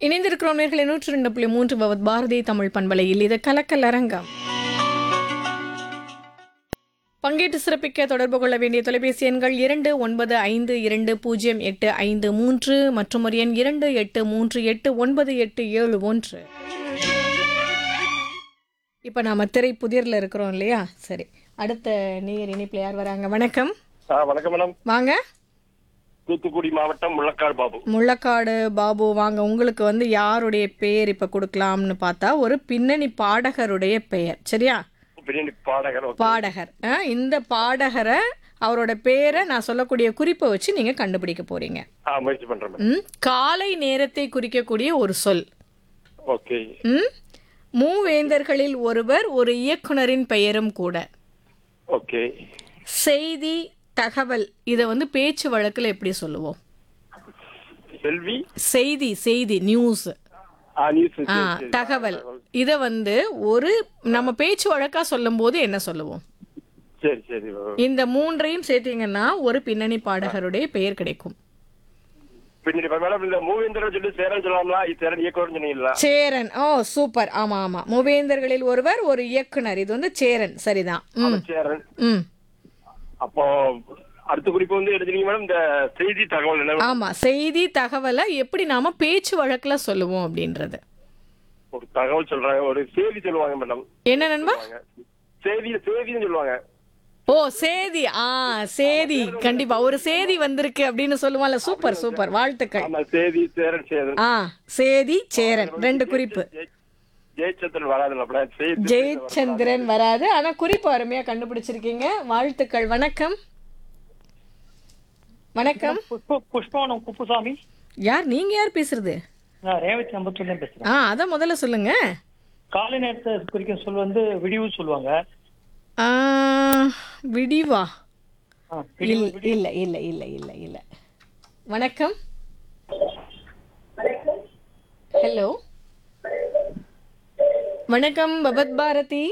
இணைந்திருக்கிறோம் நேர்களை நூற்றி ரெண்டு புள்ளி மூன்று பவத் பாரதி தமிழ் பண்பலையில் இது கலக்கல் அரங்கம் பங்கேற்று சிறப்பிக்க தொடர்பு கொள்ள வேண்டிய தொலைபேசி எண்கள் இரண்டு ஒன்பது ஐந்து இரண்டு பூஜ்ஜியம் எட்டு ஐந்து மூன்று மற்றும் ஒரு எண் இரண்டு எட்டு மூன்று எட்டு ஒன்பது எட்டு ஏழு ஒன்று இப்போ நாம திரை புதிரில் இருக்கிறோம் இல்லையா சரி அடுத்த நேர் இணைப்பில் யார் வராங்க வணக்கம் ஆ வணக்கம் மேடம் வாங்க தூத்துக்குடி மாவட்டம் முள்ளக்காடு பாபு முள்ளக்காடு பாபு வாங்க உங்களுக்கு வந்து யாருடைய பெயர் இப்போ கொடுக்கலாம்னு பார்த்தா ஒரு பின்னணி பாடகருடைய பெயர் சரியா பின்னாடி பாடகர் ஓகே. பாடகர் ஆ, இந்த பாடகரை அவரோட பேரை நான் சொல்லக்கூடிய குறிப்பை வச்சு நீங்கள் கண்டுபிடிக்க போறீங்க ஆ முயற்சி பண்றேன் மேடம் ம் காலை நேரத்தை குறிக்கக்கூடிய ஒரு சொல் ஓகே ம் மூவேந்தர்களில் ஒருவர் ஒரு இயக்குனரின் பெயரும் கூட ஓகே செய்தி தகவல் இதை வந்து பேச்சு வழக்கில் எப்படி சொல்லுவோம் செல்வி செய்தி செய்தி நியூஸ் ஆ நியூஸ் ஆ தகவல் இதை வந்து ஒரு நம்ம பேச்சு வழக்கா சொல்லும்போது என்ன சொல்லுவோம் சரி சரி ஓ. இந்த மூன்றையும் சேர்த்தீங்கன்னா ஒரு பின்னணி பாடகருடைய பெயர் கிடைக்கும் பின்னாடி இப்ப மேடம் இந்த மூவேந்தர் சொல்லி சேரன் சொல்லலாம்ல இது சேரன் இயக்குவர்னு சொன்னீங்களா சேரன் ஓ சூப்பர் ஆமா ஆமா மூவேந்தர்களில் ஒருவர் ஒரு இயக்குனர் இது வந்து சேரன் சரிதான் ம் சேரன் ம் அப்போ அடுத்த குறிப்பு வந்து எழுதுனீங்க மேடம் இந்த செய்தி தகவல் என்ன மேடம்? ஆமா செய்தி தகவலை எப்படி நாம பேச்சு வழக்குல சொல்லுவோம் அப்படின்றது ஒரு தகவல் சொல்றாங்க ஒரு செய்தி சொல்லுவாங்க மேடம் என்ன நண்பா செய்தி செய்தின்னு சொல்லுவாங்க ஓ சேதி ஆ சேதி கண்டிப்பா ஒரு சேதி வந்திருக்கு அப்படின்னு சொல்லுவான்ல சூப்பர் சூப்பர் வாழ்த்துக்கள் ஆமா செய்தி சேரன் சேரன் ஆ சேதி சேரன் ரெண்டு குறிப்பு ஜெய- ஜெயச்சந்திரன் வராதுல்ல செய்தி ஜெயச்சந்திரன் வராது ஆனா குறிப்பு அருமையா கண்டுபிடிச்சிருக்கீங்க வாழ்த்துக்கள் வணக்கம் வணக்கம் புஷ்ப புஷ்பவனம் குப்புசாமி யார் நீங்க யார் பேசுறது நான் ரேவதி அம்பத்தூர்ல பேசுறேன் ஆ அதான் முதல்ல சொல்லுங்க காலை நேரத்தை குறிக்கும் சொல் வந்து விடிவு சொல்லுவாங்க ஆ, விடிவா ஆ, இல்ல இல்ல இல்ல இல்ல இல்ல இல்ல வணக்கம் ஹலோ வணக்கம் பகத் பாரதி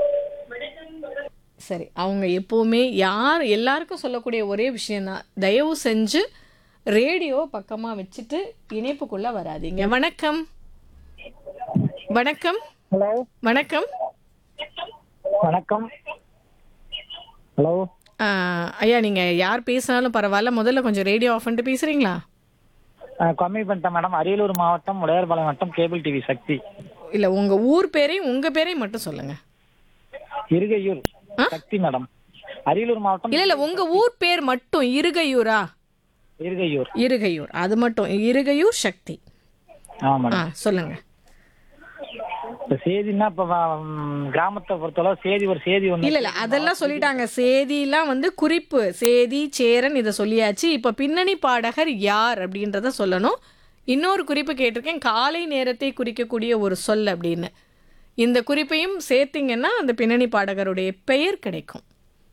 சரி அவங்க எப்போவுமே யார் எல்லாருக்கும் சொல்லக்கூடிய ஒரே விஷயம்தான் தயவு செஞ்சு ரேடியோ பக்கமாக வச்சுட்டு இணைப்புக்குள்ளே வராதீங்க வணக்கம் வணக்கம் ஹலோ வணக்கம் வணக்கம் ஹலோ ஆ, ஐயா நீங்கள் யார் பேசினாலும் பரவாயில்ல முதல்ல கொஞ்சம் ரேடியோ ஆஃப் பண்ணிட்டு பேசுகிறீங்களா கம்மி பண்ணிட்டேன் மேடம் அரியலூர் மாவட்டம் உடையார்பாளையம் வட்டம் கேபிள் டிவி சக்தி இல்லை உங்கள் ஊர் பேரையும் உங்கள் பேரையும் மட்டும் சொல்லுங்கள் இருகையூர் சக்தி மேடம் அரியலூர் மாவட்டம் இல்லை இல்லை உங்கள் ஊர் பேர் மட்டும் இருகையூரா இருகையூர் இருகையூர் அது மட்டும் இருகையூர் சக்தி ஆமா ஆ மேடம் சொல்லுங்கள் இப்ப செய்தின்னா இப்ப ம், கிராமத்தை பொறுத்தளவு செய்தி ஒரு செய்தி ஒண்ணு இல்ல இல்ல அதெல்லாம் சொல்லிட்டாங்க சேதிலாம் வந்து குறிப்பு சேதி சேரன் இதை சொல்லியாச்சு இப்ப பின்னணி பாடகர் யார் அப்படின்றத சொல்லணும் இன்னொரு குறிப்பு கேட்டிருக்கேன் காலை நேரத்தை குறிக்கக்கூடிய ஒரு சொல் அப்படின்னு இந்த குறிப்பையும் சேர்த்தீங்கன்னா அந்த பின்னணி பாடகருடைய பெயர் கிடைக்கும்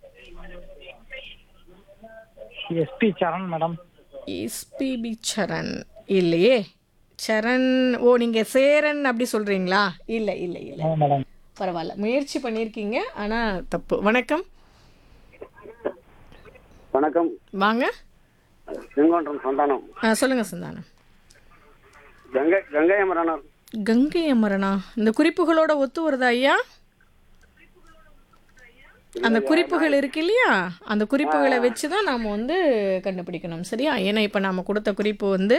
S P Charan madam S P B Charan இல்லையே சரண் ஓ நீங்க சேரன் அப்படி சொல்றீங்களா இல்ல இல்ல இல்ல ஆமா மேடம் பரவாயில்ல முயற்சி பண்ணியிருக்கீங்க ஆனா தப்பு வணக்கம் வணக்கம் வாங்க செங்கோன்றம் சந்தானம் ஆ, சொல்லுங்க சந்தானம் கங்கை கங்கை அமரனார் கங்கை அமரனா இந்த குறிப்புகளோட ஒத்து வருதா ஐயா அந்த குறிப்புகள் இருக்கு இல்லையா அந்த குறிப்புகளை வச்சு தான் நாம் வந்து கண்டுபிடிக்கணும் சரியா ஏன்னா இப்போ நாம் கொடுத்த குறிப்பு வந்து